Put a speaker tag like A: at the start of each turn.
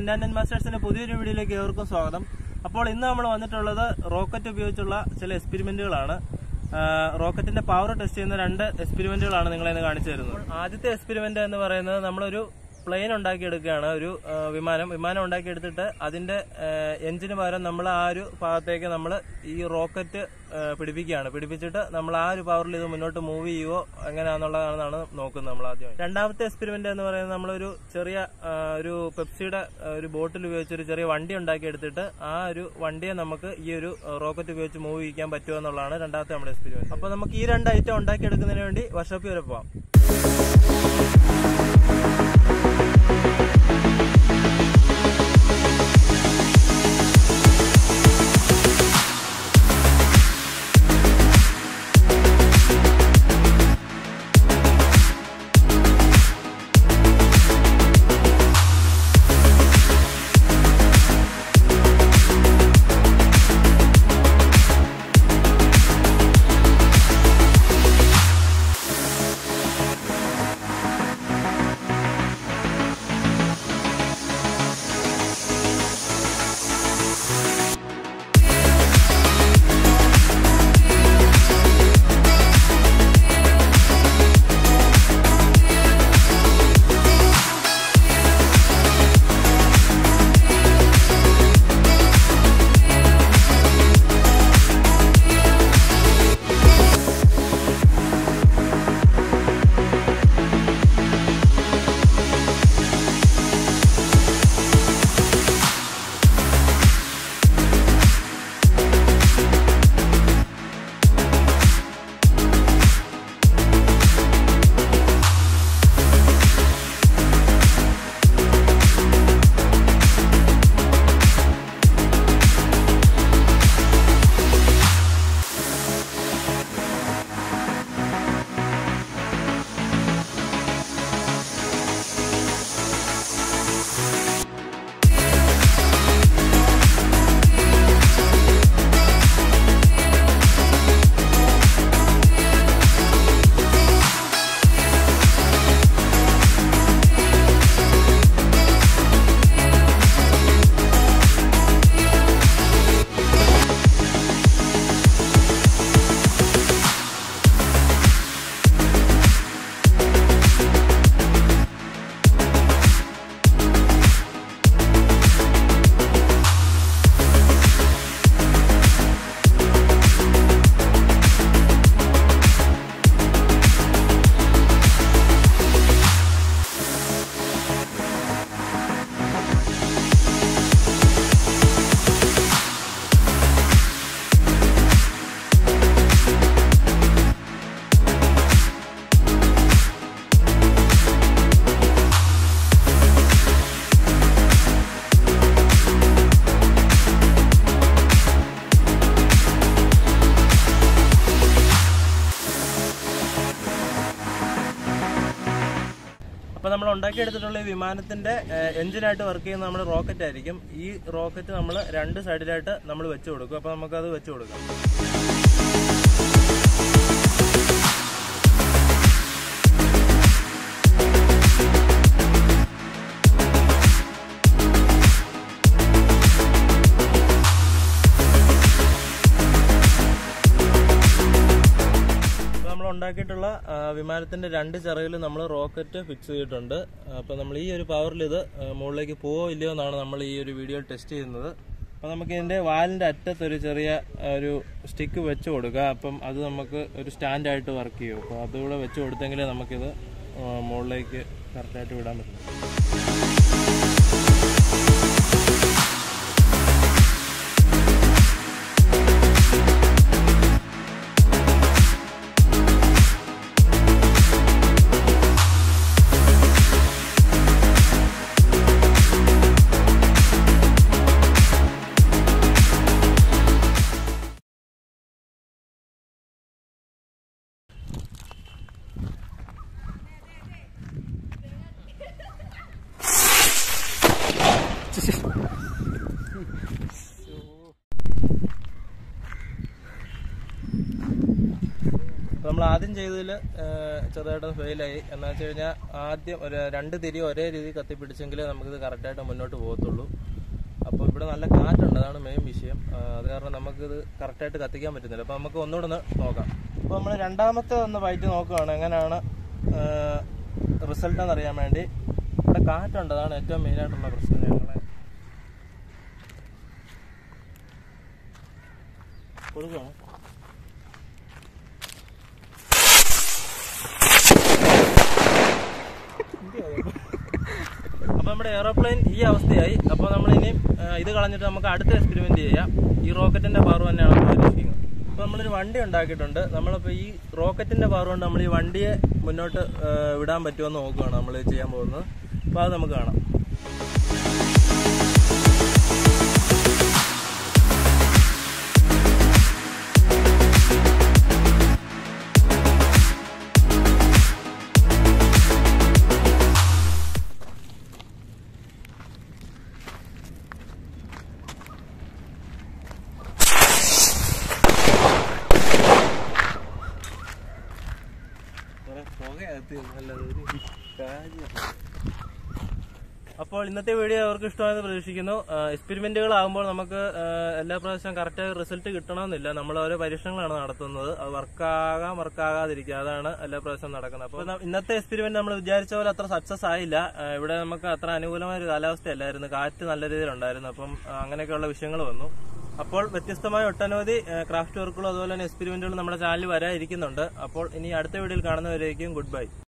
A: ഇൻഡാൻഡൻ മാസ്റ്റേഴ്സിന്റെ പുതിയൊരു വീഡിയോയിലേക്ക് ഏവർക്കും സ്വാഗതം അപ്പോൾ ഇന്ന് നമ്മൾ വന്നിട്ടുള്ളത് റോക്കറ്റ് ഉപയോഗിച്ചുള്ള ചില എക്സ്പെരിമെന്റുകളാണ് ആ, റോക്കറ്റിന്റെ പവർ ടെസ്റ്റ് ചെയ്യുന്ന രണ്ട് എക്സ്പെരിമെന്റുകളാണ് നിങ്ങളെ ഇന്ന് കാണിച്ചു തരുന്നത് ആദ്യത്തെ എക്സ്പെരിമെന്റ് എന്ന് പറയുന്നത് നമ്മളൊരു പ്ലെയിൻ ഉണ്ടാക്കിയെടുക്കുകയാണ് ഒരു ആ, വിമാനം വിമാനം ഉണ്ടാക്കിയെടുത്തിട്ട് അതിന്റെ എഞ്ചിന് പകരം നമ്മൾ ആ ഒരു ഭാഗത്തേക്ക് നമ്മൾ ഈ റോക്കറ്റ് ആ, പിടിപ്പിക്കുകയാണ് പിടിപ്പിച്ചിട്ട് നമ്മൾ ആ ഒരു പവറിൽ ഇത് മുന്നോട്ട് മൂവ് ചെയ്യുവോ എങ്ങനെയാണെന്നുള്ളതാണ് നോക്കുന്നത് നമ്മൾ ആദ്യം രണ്ടാമത്തെ എക്സ്പെരിമെന്റ് എന്ന് പറയുന്നത് നമ്മളൊരു ചെറിയ ആ, ഒരു പെപ്സിയുടെ ആ, ഒരു ബോട്ടിൽ ഉപയോഗിച്ച് ഒരു ചെറിയ വണ്ടി ഉണ്ടാക്കിയെടുത്തിട്ട് ആ ഒരു വണ്ടിയെ നമുക്ക് ഈ ഒരു റോക്കറ്റ് ഉപയോഗിച്ച് മൂവ് ചെയ്യിക്കാൻ പറ്റുമോ എന്നുള്ളതാണ് രണ്ടാമത്തെ നമ്മുടെ എക്സ്പെരിമെന്റ് അപ്പൊ നമുക്ക് ഈ രണ്ട് ഐറ്റം ഉണ്ടാക്കിയെടുക്കുന്നതിന് വേണ്ടി വർഷോപ്പിൽ വരെ പോവാം അപ്പൊ നമ്മൾ ഉണ്ടാക്കിയെടുത്തിട്ടുള്ള ഈ വിമാനത്തിന്റെ എഞ്ചിനായിട്ട് വർക്ക് ചെയ്യുന്ന നമ്മുടെ റോക്കറ്റ് ആയിരിക്കും ഈ റോക്കറ്റ് നമ്മൾ രണ്ട് സൈഡിലായിട്ട് നമ്മൾ വെച്ച് കൊടുക്കും അപ്പൊ നമുക്കത് വെച്ച് കൊടുക്കാം നമ്മൾ ഉണ്ടാക്കിയിട്ടുള്ള ആ, വിമാനത്തിന്റെ രണ്ട് ചിറകിലും നമ്മൾ റോക്കറ്റ് ഫിക്സ് ചെയ്തിട്ടുണ്ട് അപ്പൊ നമ്മൾ ഈ ഒരു പവറിൽ ഇത് ആ, മുകളിലേക്ക് പോവോ ഇല്ലയോ എന്നാണ് നമ്മൾ ഈ ഒരു വീഡിയോ ടെസ്റ്റ് ചെയ്യുന്നത് അപ്പൊ നമുക്ക് ഇതിന്റെ വാലിന്റെ അറ്റത്ത് ഒരു ചെറിയ ആ, ഒരു സ്റ്റിക്ക് വെച്ച് കൊടുക്കുക അപ്പം അത് നമുക്ക് ഒരു സ്റ്റാൻഡായിട്ട് വർക്ക് ചെയ്യും അപ്പോൾ അതുകൂടെ വെച്ച് കൊടുത്തെങ്കിലേ നമുക്കിത് ആ, മുകളിലേക്ക് കറക്റ്റായിട്ട് വിടാൻ പറ്റും നമ്മൾ ആദ്യം ചെയ്തതിൽ ചെറുതായിട്ട് ഫെയിലായി എന്ന് വെച്ച് കഴിഞ്ഞാൽ ആദ്യം ഒരു രണ്ട് തിരി ഒരേ രീതിയിൽ കത്തിപ്പിടിച്ചെങ്കിലേ നമുക്കിത് കറക്റ്റായിട്ട് മുന്നോട്ട് പോകത്തുള്ളൂ അപ്പോൾ ഇവിടെ നല്ല കാറ്റുണ്ട് അതാണ് മെയിൻ വിഷയം ആ, അത് കാരണം നമുക്കിത് കറക്റ്റായിട്ട് കത്തിക്കാൻ പറ്റുന്നില്ല അപ്പോൾ നമുക്ക് ഒന്നുകൂടെ ഒന്ന് നോക്കാം അപ്പോൾ നമ്മൾ രണ്ടാമത്തെ ഒന്ന് വൈറ്റ് നോക്കുകയാണ് എങ്ങനെയാണ് റിസൾട്ട് എന്നറിയാൻ വേണ്ടി ഇവിടെ കാറ്റുണ്ട് അതാണ് ഏറ്റവും മെയിനായിട്ടുള്ള പ്രശ്നം ഞങ്ങളെ കൊടുക്കണം അപ്പൊ നമ്മുടെ എയറോപ്ലെയിൻ ഈ അവസ്ഥയായി അപ്പോൾ നമ്മൾ ഇനി ഇത് കളഞ്ഞിട്ട് നമുക്ക് അടുത്ത എക്സ്പെരിമെന്റ് ചെയ്യാം ഈ റോക്കറ്റിന്റെ പവർ തന്നെയാണ് നമ്മൾ പരീക്ഷിക്കുന്നത് അപ്പോൾ നമ്മളൊരു വണ്ടി ഉണ്ടാക്കിയിട്ടുണ്ട് നമ്മളിപ്പോൾ ഈ റോക്കറ്റിന്റെ പവർ കൊണ്ട് നമ്മൾ ഈ വണ്ടിയെ മുന്നോട്ട് ആ, വിടാൻ പറ്റുമെന്ന് നോക്കുകയാണ് നമ്മൾ ചെയ്യാൻ പോകുന്നത് അപ്പോൾ അത് നമുക്ക് കാണാം അപ്പോൾ ഇന്നത്തെ വീഡിയോ അവർക്ക് ഇഷ്ടമായെന്ന് പ്രതീക്ഷിക്കുന്നു എക്സ്പെരിമെന്റുകൾ ആകുമ്പോൾ നമുക്ക് ആ, എല്ലാ പ്രാവശ്യം കറക്റ്റ് റിസൾട്ട് കിട്ടണമെന്നില്ല നമ്മൾ ഓരോ പരീക്ഷണങ്ങളാണ് നടത്തുന്നത് അത് വർക്കാകാം വർക്കാകാതിരിക്കുക അതാണ് എല്ലാ പ്രാവശ്യം നടക്കുന്നത് അപ്പോൾ ന- ഇന്നത്തെ എക്സ്പെരിമെന്റ് നമ്മൾ വിചാരിച്ച പോലെ അത്ര സക്സസ് ആയില്ല ആ, ഇവിടെ നമുക്ക് അത്ര അനുകൂലമായ ഒരു കാലാവസ്ഥയല്ലായിരുന്നു കാറ്റ് നല്ല രീതിയിലുണ്ടായിരുന്നു അപ്പം ആ, അങ്ങനെയൊക്കെയുള്ള വിഷയങ്ങൾ വന്നു അപ്പോൾ വ്യത്യസ്തമായ ഒട്ടനവധി ക്രാഫ്റ്റ് വർക്കുകളും അതുപോലെ തന്നെ എക്സ്പെരിമെന്റുകളും നമ്മുടെ ചാനലിൽ വരാതിരിക്കുന്നുണ്ട് അപ്പോൾ ഇനി അടുത്ത വീഡിയോയിൽ കാണുന്നവരേക്കും ഗുഡ് ബൈ